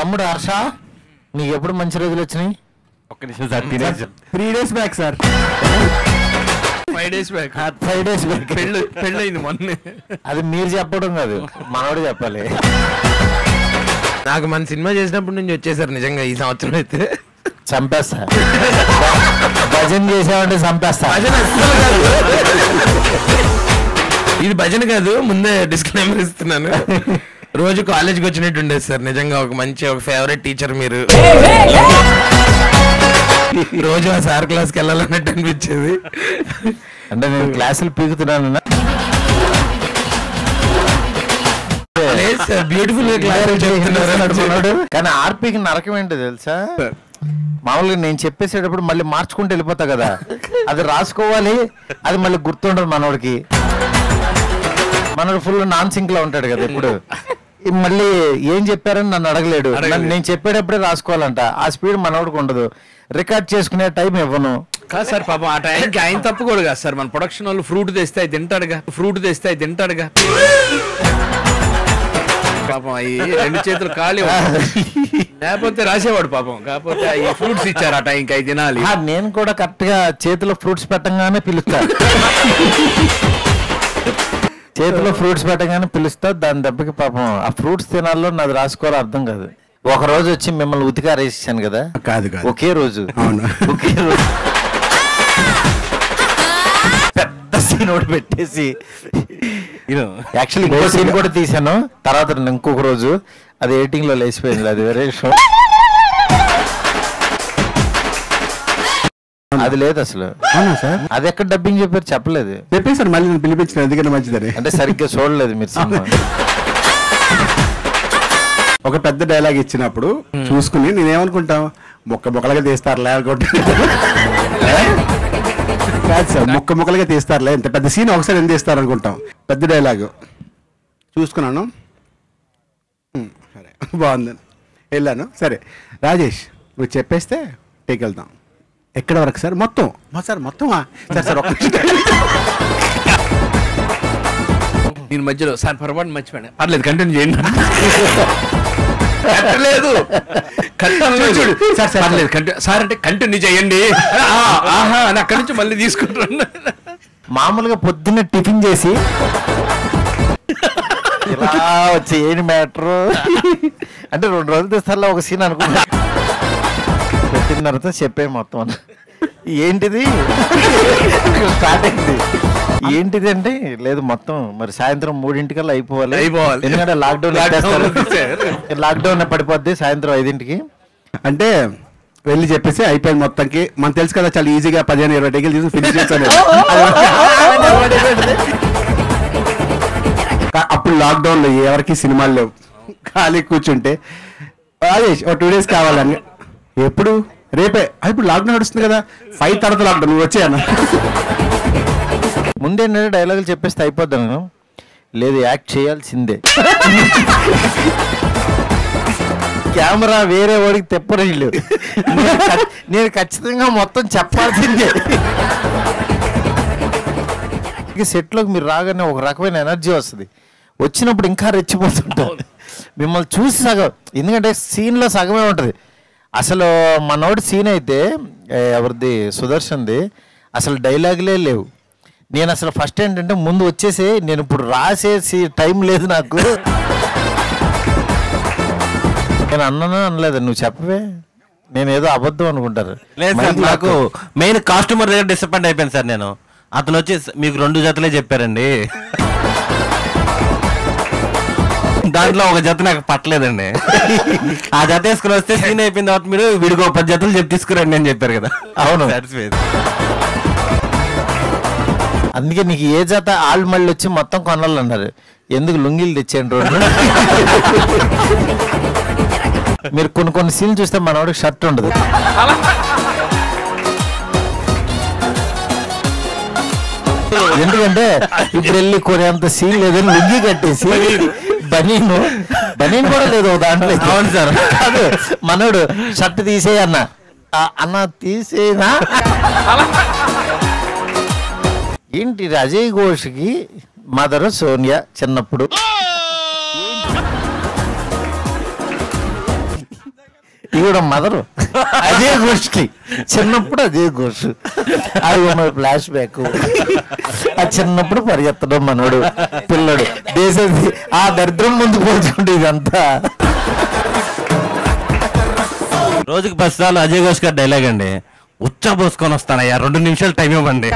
తమ్ముడు హర్ష నీకు ఎప్పుడు మంచి రోజులు వచ్చినాయి ఒక్క నిమిషం సార్ తినేసి three days back sir five days back five days back పెళ్ళి పెళ్ళయింది మొన్నే అది మీరు చెప్పడం కాదు మనోడు చెప్పాలి నాకు మన సినిమా చేసినప్పటి నుంచి వచ్చేసారు నిజంగా ఈ సంవత్సరం అయితే చంపేస్తా భజన చేసామంటే చంపేస్తా భజన అస్సలు కాదు ఇది భజన కాదు ముందే డిస్క్లైమర్ ఇస్తున్నాను రోజు కాలేజ్కి వచ్చినట్టు ఉండేది సార్ నిజంగా ఒక మంచి ఒక ఫేవరెట్ టీచర్ మీరు రోజు ఆ సార్ క్లాస్కి వెళ్ళాలన్నట్టు అనిపించేది అంటే నేను క్లాసులు పీకుతున్నాను లేదు సార్ బ్యూటిఫుల్ గా క్లాస్ చెప్తున్నారు కానీ ఆర్పీకి నరకం ఏంటో తెలుసా మామూలుగా నేను చెప్పేసేటప్పుడు మళ్ళీ మార్చుకుంటూ వెళ్ళిపోతా కదా అది రాసుకోవాలి అది మళ్ళీ గుర్తుండదు మనోడికి మనోడు ఫుల్ నాన్ సింక్ లో ఉంటాడు కదా ఇప్పుడు ఈ మళ్ళీ ఏం చెప్పారని నన్ను అడగలేడు నన్ను నేను చెప్పేటప్పుడే రాసుకోవాలంట ఆ స్పీడ్ మనోడికి ఉండదు రికార్డ్ చేసుకునే టైం ఇవ్వను కాదు సార్ పాపం ఆ టైంకి ఆయన తప్పు కూడా కాదు సార్ మన ప్రొడక్షన్ వాళ్ళు ఫ్రూట్ తెస్తే అది తింటాడుగా ఫ్రూట్ తెస్తే అది తింటాడుగా పాపం అవి రెండు చేతులు ఖాళీ ఉన్నాయి. లేకపోతే రాసేవాడు పాపం కాకపోతే ఈ ఫ్రూట్స్ ఇచ్చారు ఆ టైంకి అవి తినాలి ఆ, నేను కూడా కరెక్ట్ గా చేతిలో ఫ్రూట్స్ పెట్టంగానే పిలుస్తా చేతిలో ఫ్రూట్స్ పెట్టగానే పిలుస్తా దాని దెబ్బకి పాపం ఆ ఫ్రూట్స్ తినాలో నాది రాసుకోవాలో అర్థం కాదు ఒక రోజు వచ్చి మిమ్మల్ని ఉతికారేసాను కదా కాదు కాదు ఒకే రోజు అవును. ఒకే రోజు పెద్ద సీన్ ఒకటి పెట్టేసి యాక్చువల్లీ ఇంకో సీన్ కూడా తీసాను తర్వాత ఇంకొక రోజు అది ఎడిటింగ్ లో లేచిపోయింది అది వేరే షో అది లేదు అసలు అవునా సార్ అది ఎక్కడ డబ్బింగ్ చెప్పారు చెప్పలేదు చెప్పేసారు మళ్ళీ నేను పిలిపించిన ఎందుకంటే మంచిదని అంటే సరిగ్గా చూడలేదు మీరు సినిమా ఒక పెద్ద డైలాగ్ ఇచ్చినప్పుడు చూసుకుని నేనేమనుకుంటాం మొక్క మొక్కలుగా తీస్తారులే అనుకుంటా కాదు సార్ మొక్క మొక్కలుగా తీస్తారులే ఇంత పెద్ద సీన్ ఒకసారి ఎంత తీస్తారు అనుకుంటాం పెద్ద డైలాగ్ చూసుకున్నాను ఉమ్, సరే బాగుంది వెళ్ళాను సరే రాజేష్ నువ్వు చెప్పేస్తే టేక్ వెళ్తాం ఎక్కడ వరకు సార్ మొత్తం మా సార్ మొత్తమా సార్ సార్ ఒక్క నేను మధ్యలో సార్ పొరపాటు మర్చిపోయాను పర్లేదు కంటిన్యూ చేయండి కట్టలేదు కట్టలేదు సార్ సార్ పర్లేదు కంటిన్యూ సార్ అంటే కంటిన్యూ చేయండి ఆ, ఆహా అని అక్కడి నుంచి మళ్ళీ తీసుకుంటున్నాను మామూలుగా పొద్దున్న టిఫిన్ చేసి ఇలా వచ్చి ఏంటి మ్యాటర్ అంటే రెండు రోజులు తెస్తారులో ఒక సీన్ అనుకున్నా పెట్టిన తర్వాత చెప్పే మొత్తం అన్న. ఏంటిది స్టార్ట్ అయింది ఏంటిది అంటే లేదు మొత్తం మరి సాయంత్రం మూడింటికల్లా అయిపోవాలి అయిపోవాలి. ఎందుకంటే లాక్డౌన్ Lockdown పెట్టేస్తారు. లాక్డౌన్ పడిపోద్ది సాయంత్రం ఐదింటికి అంటే వెళ్ళి చెప్పేసి అయిపోయింది మొత్తంకి మనకు తెలుసు కదా చాలా ఈజీగా పదిహేను ఇరవై టికెట్లు తీసి ఫినిష్ చేస్తాను కా- అప్పుడు లాక్డౌన్ లో ఎవరికి సినిమాలు లేవు ఖాళీ కూర్చుంటే రాజేష్ ఓ టూ డేస్ కావాలని ఎప్పుడు రేపే ఆ, ఇప్పుడు లాక్డౌన్ నడుస్తుంది కదా ఫైవ్ తర్వాత లాక్డౌన్ నువ్వు వచ్చేయన్నా ముందేంటంటే డైలాగులు చెప్పేస్తే అయిపోద్దాను లేదు యాక్ట్ చేయాల్సిందే కెమెరా వేరే వాడికి తెప్పరీళ్ళు నేను ఖ- నేను ఖచ్చితంగా మొత్తం చెప్పాల్సిందే సెట్లోకి మీరు రాగానే ఒక రకమైన ఎనర్జీ వస్తుంది వచ్చినప్పుడు ఇంకా రెచ్చిపోతుంటారు మిమ్మల్ని చూసి సగం ఎందుకంటే సీన్లో సగమే ఉంటుంది అసలు మనోడి సీన్ అయితే ఏ, ఎవరిది సుదర్శన్ది అసలు డైలాగులే లేవు నేను అసలు ఫస్ట్ ఏంటంటే ముందు వచ్చేసి నేను ఇప్పుడు రాసేసి టైం లేదు నాకు నేను అన్నాను అనలేదు నువ్వు చెప్పవే నేను ఏదో అబద్ధం అనుకుంటారు లేదు సార్ మైక్ నాకు మెయిన్ కాస్ట్యూమర్ దగ్గర డిసప్పాయింట్ అయిపోయింది సార్ నేను అతను వచ్చి మీకు రెండు జతలే చెప్పారండి దాంట్లో ఒక జత నాకు పట్టలేదండి ఆ జత వేసుకుని వస్తే సీన్ అయిపోయిన తర్వాత మీరు వీడికి ఒక పది జతలు చెప్పి తీసుకురండి అని చెప్పారు కదా అవును. Satisfied. అందుకే నీకు ఏ జత ఆళ్ళు మళ్ళీ వచ్చి మొత్తం కొనాలన్నారు ఎందుకు లుంగీలు తెచ్చాను రెండు మీరు కొన్ని కొన్ని సీన్లు చూస్తే మనవాడికి షర్ట్ ఉండదు ఎందుకంటే ఇప్పుడు వెళ్ళి కొనేంత సీన్ లేదని లుంగి కట్టేసి బనీను బనీన్ కూడా లేదు ఒక దాంట్లో అవును సార్. కాదు మనోడు షర్ట్ తీసేయి అన్న ఆ, అన్న తీసేనా ఏంటి ఇది అజయ్ ఘోష్కి మదర్ సోనియా చిన్నప్పుడు ఈవిడ మదరు అదే గోష్ఠి చిన్నప్పుడు అదే గోష్ అది మన ఫ్లాష్ బ్యాక్ ఆ చిన్నప్పుడు పరిగెత్తడం మనోడు పిల్లడు దేశం ఆ దరిద్రం ముందు పోల్చుకుంటే ఇదంతా రోజుకి పది సార్లు అజయ్ ఘోష్ గారి డైలాగ్ అండి ఉచ్చా పోసుకొని వస్తానయ్యా రెండు నిమిషాలు టైం ఇవ్వండి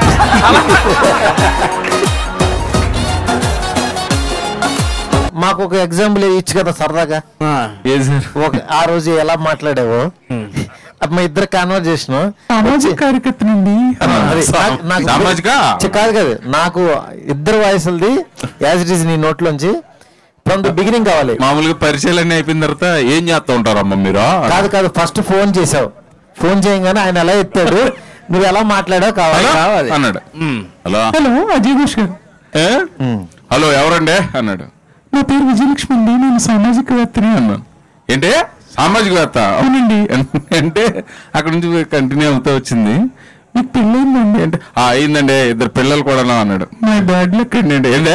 మాకు ఒక ఎగ్జాంపుల్ ఇచ్చు కదా సరదాగా ఏది సార్ ఒక ఆ రోజు ఎలా మాట్లాడావో అప్పుడు మా ఇద్దరు కాన్వర్జేషన్ సామాజిక కార్యకర్త నుండి సామాజిక? కాదు కాదు నాకు ఇద్దరు వయసులది యాజ్ ఇట్ ఈస్ నీ నోట్లోంచి ఫ్రమ్ ద బిగినింగ్ కావాలి మామూలుగా పరిచయాలన్నీ అయిపోయిన తర్వాత ఏం చేస్తా ఉంటారమ్మా మీరు కాదు కాదు ఫస్ట్ ఫోన్ చేసావు ఫోన్ చేయగానే ఆయన ఎలా ఎత్తాడు నువ్వు ఎలా మాట్లాడావు కావాలి హలో? అన్నాడు హలో హలో అజయ్ ఘోష్ గారు ఏ? హలో ఎవరండి అన్నాడు నా పేరు విజయలక్ష్మి అండి నేను సామాజికవేత్తని అన్నాను ఏంటి సామాజికవేత్త అవునండి. అంటే అక్కడ నుంచి కంటిన్యూ అవుతూ వచ్చింది మీకు పెళ్ళైందండి ఏంటి ఆ, అయిందండి ఇద్దరు పిల్లలు కూడా అన్నాడు మై బ్యాడ్ లక్ ఏంటి ఏంటి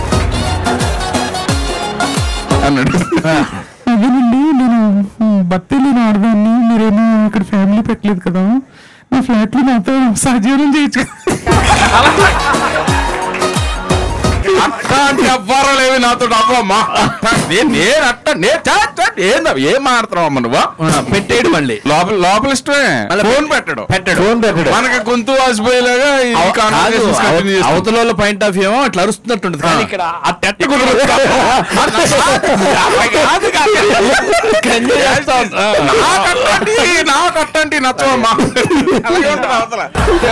అన్నాడు అదేనండి నేను మ్, భర్త లేని ఆడదాన్ని మీరేమో ఇక్కడ ఫ్యామిలీ పెట్టలేదు కదా నా ఫ్లాట్ లో నాతో సహజీవనం చేయొచ్చు అట్లాంటి అవ్వారాలు ఏవి నాతో అవ్వమ్మా నేను నేను అట్ట నేను చా, చా, ఏందా ఏం మాడుతున్నావు అమ్మ నువ్వు పెట్టేయడు మళ్ళీ లోపల లోపల ఇష్టమే ఫోన్ పెట్టడు పెట్టడు ఫోన్ పెట్టాడు మనకి గొంతు వాసిపోయేలాగా ఈ conversations continue చేస్తాం. అవతల పాయింట్ ఆఫ్ వ్యూ ఏమో అట్లా అరుస్తున్నట్టుంటది కానీ ఇక్కడ ఆ తెట్ట కుదరదు. నాకు అట్లాంటి నాకు అట్లాంటి నచ్చవమ్మా అలాగే ఉంటుంది అవతల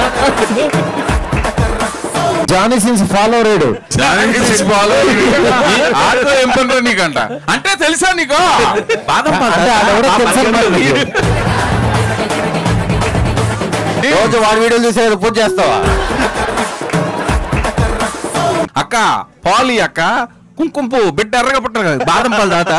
జానీ సిన్స్ ఫాలో రేడు దానికి సిగ్గుపాలు. ఆడితో ఏం పనిరా నీకంట అంటే తెలుసా నీకు బాదం పాలు. అంటే ఆడెవరో తెలుసా మరి నీకు? రోజు వాడి వీడియోలు చూసే పూజ చేస్తావా అక్క పాలి అక్క కుంకుమ పువ్వు బిడ్డ ఎర్రగా పుట్టారు కదా బాదం పాలు తాత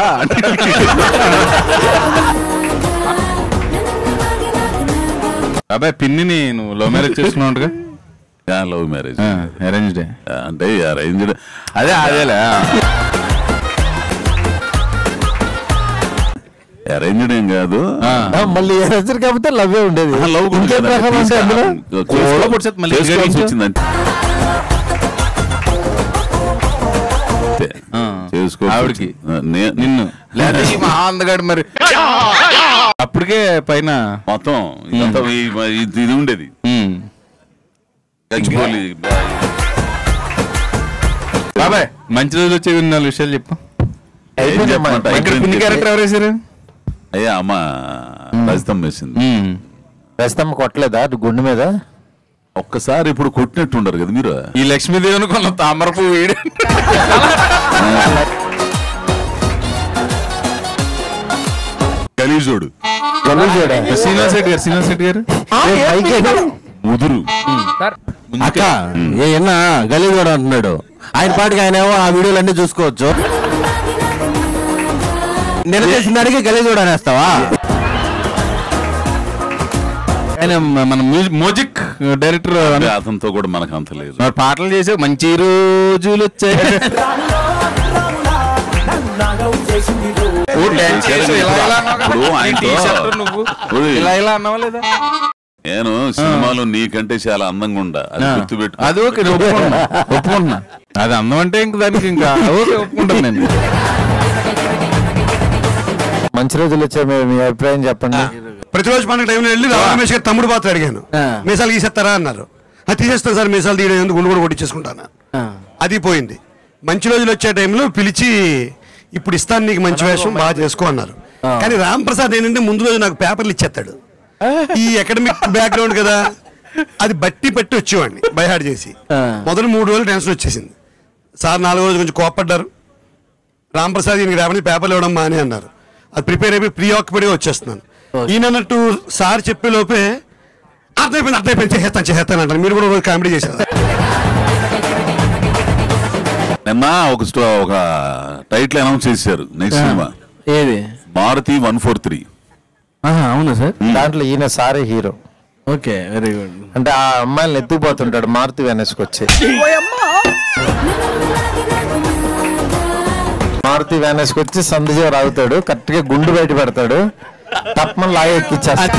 అబ్బాయి పిన్నిని నువ్వు లవ్ మ్యారేజ్ చేసుకున్నావుగా లవ్ మ్యారేజ్ అరేంజ్డ్ అంటే అరేంజ్డ్ అదే అదేలే అరేంజ్డ్ ఏం కాదు ఆ. ఆ, మళ్ళీ ఏ రోజు కాకపోతే లవ్ ఉండేది లవ్ ఇంకేం రకాలు ఉంటాయి అందులో కోళ్ళ పొడిచేది మళ్ళీ చేసుకోవాల్సి ఇంకేం వచ్చిందంటే అంతే. చేసుకోవాల్సి ఆవిడకి వచ్చింది. నే- నిన్ను లేదా ఈ మహా అందగాడు మరి అప్పటికే పైన మొత్తం ఇదంతా ఈ- ఇది ఇది ఉండేది ఉమ్. గచ్చిబౌలి బాబాయ్ మంచి రోజులు వచ్చేవి నాలుగు విషయాలు చెప్పు అయిపోయిందమ్మా. చెప్పమంట? ఇక్కడ అయిపోయింది పిన్ని చెప్పి. క్యారెక్టర్ ఎవరు వేసారు అయ్యా అమ్మ రజితం వేసింది ఉమ్. ప్రస్తుతం కొట్టలేదా అటు గుండె మీద ఒక్కసారి ఇప్పుడు కొట్టినట్టు ఉండరు కదా మీరు ఈ లక్ష్మీదేవిని కొన్న తామరపు వీడు గలీజోడు గలీజోడా? శ్రీనివాస్ రెడ్డి గారు శ్రీనివాస్ రెడ్డి గారు ఏ పైకి ముదురు అక్క ఏ ఎన్నా గలీజ్ కూడా అంటున్నాడు ఆయన పాటికి ఆయన ఏమో ఆ వీడియోలు అన్ని చూసుకోవచ్చు నిలదీసిన దానికి గలీజ్ కూడా అనేస్తావా ఆయన మ- మన మ్యూజిక్ మోజిక్ డైరెక్టర్ అంటే అతనితో కూడా మనకు అంత లేదు మరి పాటలు చేసే మంచి రోజులు వచ్చాయి ఓ డాన్స్ చేసి ఇలా ఇలా అన్నావు కదా. ఇప్పుడు నీ ఆయనతో- టీ-షర్ట్ నువ్వు ఓయ్. ఇలా ఇలా అన్నావా లేదా నేను సినిమాలో నీకంటే చాలా అందంగా ఉండా అది గుర్తుపెట్టు అది ఓకే నేను ఒప్పుకుంటున్నా ఒప్పుకుంటున్నా అది అందం అంటే ఇంక దానికి ఇంకా ఓకే ఒప్పుకుంటాను నేను మంచి రోజులు వచ్చాయి మీ- మీ అభిప్రాయం చెప్పండి ప్రతిరోజు పండుగ టైంలో వెళ్ళి రావు రమేష్ గారి తమ్ముడు పాత్ర అడిగాను మీసాలు గీసేస్తారా అన్నారు "ఆ, తీసేస్తాను సార్ మీసాలు తీయడం ఎందుకు గుండు కూడా కొట్టించేసుకుంటాను అది పోయింది మంచి రోజులు వచ్చే టైంలో పిలిచి ఇప్పుడు ఇస్తాను నీకు మంచి వేషం బాగా చేసుకో అన్నారు కానీ రామ్ ప్రసాద్ ఏంటంటే ముందు రోజు నాకు పేపర్లు ఇచ్చేస్తాడు ఈ అకాడమిక్ బ్యాక్గ్రౌండ్ కదా అది బట్టి పట్టి వచ్చేవాడిని బైహాడ్ చేసి మొదటి మూడు రోజులు టెన్షన్ వచ్చేసింది సార్ నాలుగో రోజు కొంచెం కోపడ్డారు రామ్ ప్రసాద్ ఈయనకి రేపటి పేపర్లు ఇవ్వడం మానే అన్నారు అది ప్రిపేర్ అయిపోయి ప్రీ ఆక్యుపైడ్గా వచ్చేస్తున్నాను ఈయన అన్నట్టు సార్ చెప్పే లోపే అర్థమైపోయింది అర్థమైపోయింది చేసేస్తాను చేసేస్తాను అంటారు మీరు కూడా రోజు కామెడీ చేశారు నిన్న ఒక స్టో ఒక టైటిల్ అనౌన్స్ చేశారు నెక్స్ట్ సినిమా ఏది మారుతి వన్ ఫోర్ త్రీ ఆహా, అవునా సార్ దాంట్లో ఈయన సారే హీరో ఓకే వెరీ గుడ్ అంటే ఆ అమ్మాయిని ఎత్తుకుపోతుంటాడు మారుతి వెనస్కి వచ్చి మారుతి వెనస్కి వచ్చి సందుజీవ రాగుతాడు కరెక్ట్ గా గుండు బయట పెడతాడు తప్పమని లాగే ఎక్కిచ్చేస్తా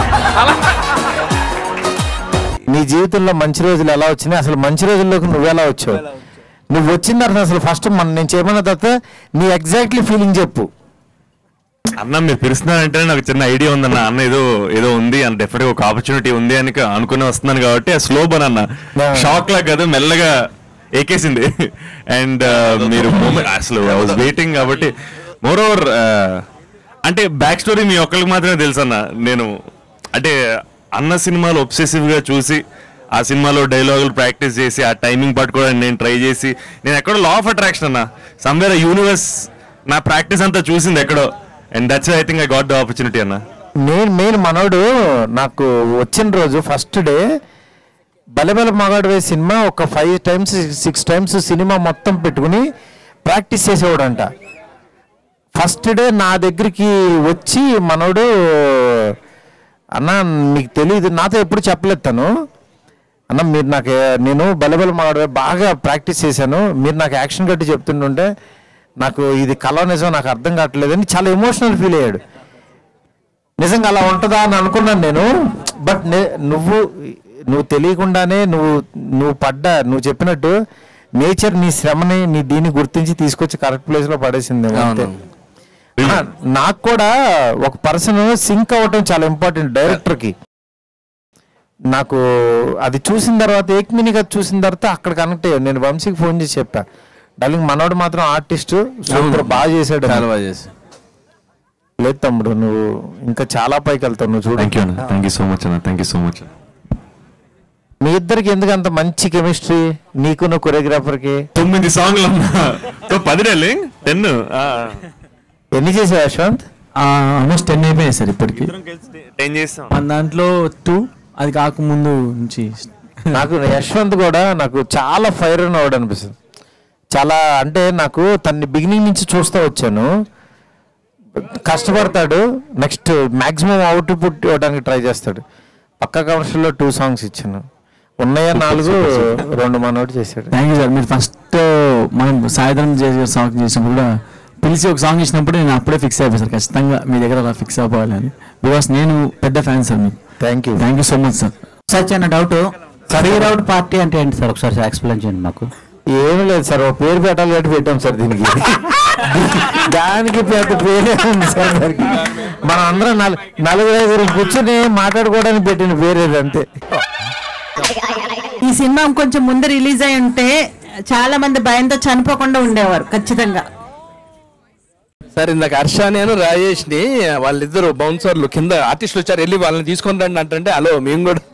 నీ జీవితంలో మంచి రోజులు ఎలా వచ్చినాయి అసలు మంచి రోజుల్లోకి నువ్వు ఎలా వచ్చావు నువ్వు వచ్చిన తర్వాత అసలు ఫస్ట్ మన నేను చేయమన్న తర్వాత నీ ఎగ్జాక్ట్లీ ఫీలింగ్ చెప్పు అన్న మీరు పిలుస్తున్నారంటే నాకు చిన్న ఐడియా ఉందన్న అన్న ఏదో ఏదో ఉంది అని డెఫినెట్ ఒక ఆపర్చునిటీ ఉంది అని అనుకుని వస్తున్నాను కాబట్టి ఆ స్లో బన్ అన్న Yeah. షాక్ లా కదా మెల్లగా ఎక్కేసింది అండ్ మీరు moment- అసలు ఐ వాజ్ వెయిటింగ్ కాబట్టి మోర్ ఓవర్ అంటే బ్యాక్ స్టోరీ మీ ఒక్కరికి మాత్రమే తెలుసు అన్న నేను అంటే అన్న సినిమాలు obsessive గా చూసి ఆ సినిమాలో డైలాగులు ప్రాక్టీస్ చేసి ఆ టైమింగ్ పట్టుకోవడానికి నేను ట్రై చేసి నేను ఎక్కడో లా ఆఫ్ అట్రాక్షన్ అన్న సమ్వేర్ యూనివర్స్ నా ప్రాక్టీస్ అంతా చూసింది ఎక్కడో and that's I think I got the opportunity అన్న నేను మెయిన్ మనోడు నాకు వచ్చిన రోజు ఫస్ట్ డే బలబల మగాడు వే సినిమా ఒక five times six times cinema మొత్తం పెట్టుకుని ప్రాక్టీస్ చేసేవాడంట ఫస్ట్ డే నా దగ్గరికి వచ్చి మనోడు అన్న మీకు తెలియదు నాతో ఎప్పుడు చెప్పలేదు తను అన్న మీరు నాకు నేను బలబల మగాడు బాగా ప్రాక్టీస్ చేశాను మీరు నాకు యాక్షన్ కట్టి చెప్తుంటుంటే నాకు ఇది కళ నిజం నాకు అర్థం కావట్లేదని చాలా ఎమోషనల్ ఫీల్ అయ్యాడు నిజంగా అలా ఉంటుందా అని అనుకున్నాను నేను బట్ నువ్వు నువ్వు తెలియకుండానే నువ్వు నువ్వు పడ్డ నువ్వు చెప్పినట్టు నేచర్ నీ శ్రమని నీ దీన్ని గుర్తించి తీసుకొచ్చి కరెక్ట్ ప్లేస్ లో పడేసింది అంతే ఆ, నాకు కూడా ఒక పర్సన్ సింక్ అవ్వటం చాలా ఇంపార్టెంట్ డైరెక్టర్ కి నాకు అది చూసిన తర్వాత ఏక్మినిగా చూసిన తర్వాత అక్కడ కనెక్ట్ అయ్యాడు నేను వంశీకి ఫోన్ చేసి చెప్పా డార్లింగ్ మనోడు మాత్రం ఆర్టిస్ట్ సూపర్ బాగా చేశాడు చాలా బాగా చేసి లేదు తమ్ముడు నువ్వు ఇంకా చాలా పైకి వెళ్తావు నువ్వు చూడు థ్యాంక్ యూ అన్న థ్యాంక్ యూ సో మచ్ అన్న థ్యాంక్ యూ సో మచ్ మీ ఇద్దరికి ఎందుకు అంత మంచి కెమిస్ట్రీ నీకు నువ్వు కొరియోగ్రాఫర్ కి తొమ్మిది సాంగ్లు అన్న సో పది రేలి టెన్ ఎన్ని చేసావు యశ్వంత్ ఆల్మోస్ట్ టెన్ అయిపోయాయి సార్ ఇప్పటికి టెన్ చేస్తాం మన దాంట్లో టూ అది కాకముందు నుంచి నాకు యశ్వంత్ కూడా నాకు చాలా ఫైర్ అవ్వడం అనిపిస్తుంది చాలా అంటే నాకు తన్ని బిగినింగ్ నుంచి చూస్తూ వచ్చాను కష్టపడతాడు నెక్స్ట్ మాక్సిమం అవుట్పుట్ ఇవ్వడానికి ట్రై చేస్తాడు పక్క కమర్షియల్లో టూ సాంగ్స్ ఇచ్చాను ఉన్నాయా నాలుగు రెండు మనోడు చేశాడు థ్యాంక్ యూ సార్ మీరు ఫస్ట్ మనం సాయంత్రం చేసే సాంగ్ చేసినప్పుడు కూడా పిలిచి ఒక సాంగ్ ఇచ్చినప్పుడు నేను అప్పుడే ఫిక్స్ అయిపోయాను సార్ ఖచ్చితంగా మీ దగ్గర అలా ఫిక్స్ అవ్వాలని బికాస్ నేను పెద్ద ఫ్యాన్ సార్ మీకు thank you thank you so much sir sir చిన్న డౌట్ కరీర్ అవుట్ పార్టీ అంటే ఏంటి సార్ ఒకసారి ఎక్స్ప్లెయిన్ చేయండి మాకు ఏమీ లేదు సార్ ఒక పేరు పెట్టాలి కాబట్టి పెట్టాం సార్ దీనికి దానికి పెద్ద పేరే ఉంది సార్ దానికి మనం అందరం నలు నలుగురు ఐదుగురు కూర్చొని మాట్లాడుకోవడానికి పెట్టిన పేరేది అంతే ఈ సినిమా కొంచెం ముందు రిలీజ్ అయి ఉంటే చాలా మంది భయంతో చనిపోకుండా ఉండేవారు ఖచ్చితంగా సార్ ఇందాక హర్ష నేను రాజేష్ ని వాళ్ళిద్దరు బౌన్సర్లు కింద ఆర్టిస్టులు వచ్చారు వెళ్ళి వాళ్ళని తీసుకొని రండి అంటే హలో మేము కూడా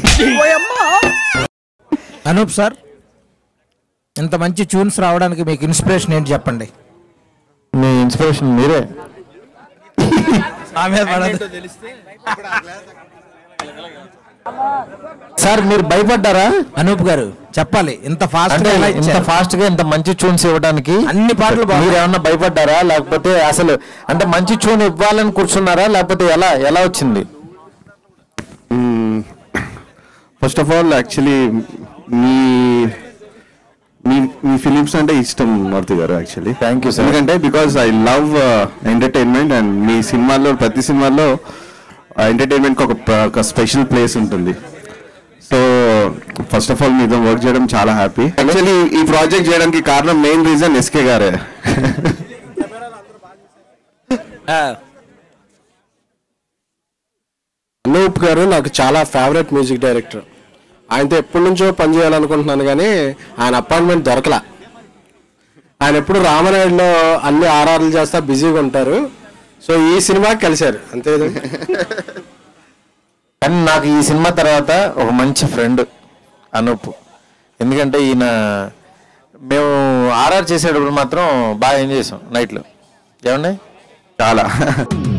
అనూప్ సార్ ఇంత మంచి ట్యూన్స్ రావడానికి మీకు ఇన్స్పిరేషన్ ఏంటి చెప్పండి మీ ఇన్స్పిరేషన్ మీరే సార్ మీరు భయపడ్డారా అనూప్ గారు చెప్పాలి ఇంత ఫాస్ట్ అంటే ఇంత ఫాస్ట్ గా ఇంత మంచి ట్యూన్స్ ఇవ్వడానికి అన్ని పాటలు బాగున్నాయి. మీరు ఏమన్నా భయపడ్డారా లేకపోతే అసలు అంటే మంచి ట్యూన్ ఇవ్వాలని కూర్చున్నారా లేకపోతే ఎలా ఎలా వచ్చింది ఫస్ట్ ఆఫ్ ఆల్ యాక్చువల్లీ మీ మీ మీ ఫిలిమ్స్ అంటే ఇష్టం Murthy garu actually thank you sir ఎందుకంటే because I love entertainment and మీ సినిమాల్లో ప్రతి సినిమాల్లో ఎంటర్టైన్మెంట్కి ఒక ప- ఒక స్పెషల్ ప్లేస్ ఉంటుంది సో ఫస్ట్ ఆఫ్ ఆల్ మీతో వర్క్ చేయడం చాలా హ్యాపీ యాక్చువల్లీ ఈ ప్రాజెక్ట్ చేయడానికి కారణం మెయిన్ రీజన్ ఎస్కే గారే అనూప్ గారు నాకు చాలా ఫేవరెట్ మ్యూజిక్ డైరెక్టర్ ఆయనతో ఎప్పటి నుంచో పని చేయాలనుకుంటున్నాను కానీ ఆయన అపాయింట్మెంట్ దొరకలా ఆయన ఎప్పుడు రామనాయుడులో అన్ని ఆర్ఆర్లు చేస్తా బిజీగా ఉంటారు సో ఈ సినిమాకి కలిశారు అంతే కదండి? కానీ నాకు ఈ సినిమా తర్వాత ఒక మంచి ఫ్రెండ్ అనూప్ ఎందుకంటే ఈయన మేము ఆర్ఆర్ చేసేటప్పుడు మాత్రం బాగా ఎంజాయ్ చేసాం నైట్లో ఏమండి చాలా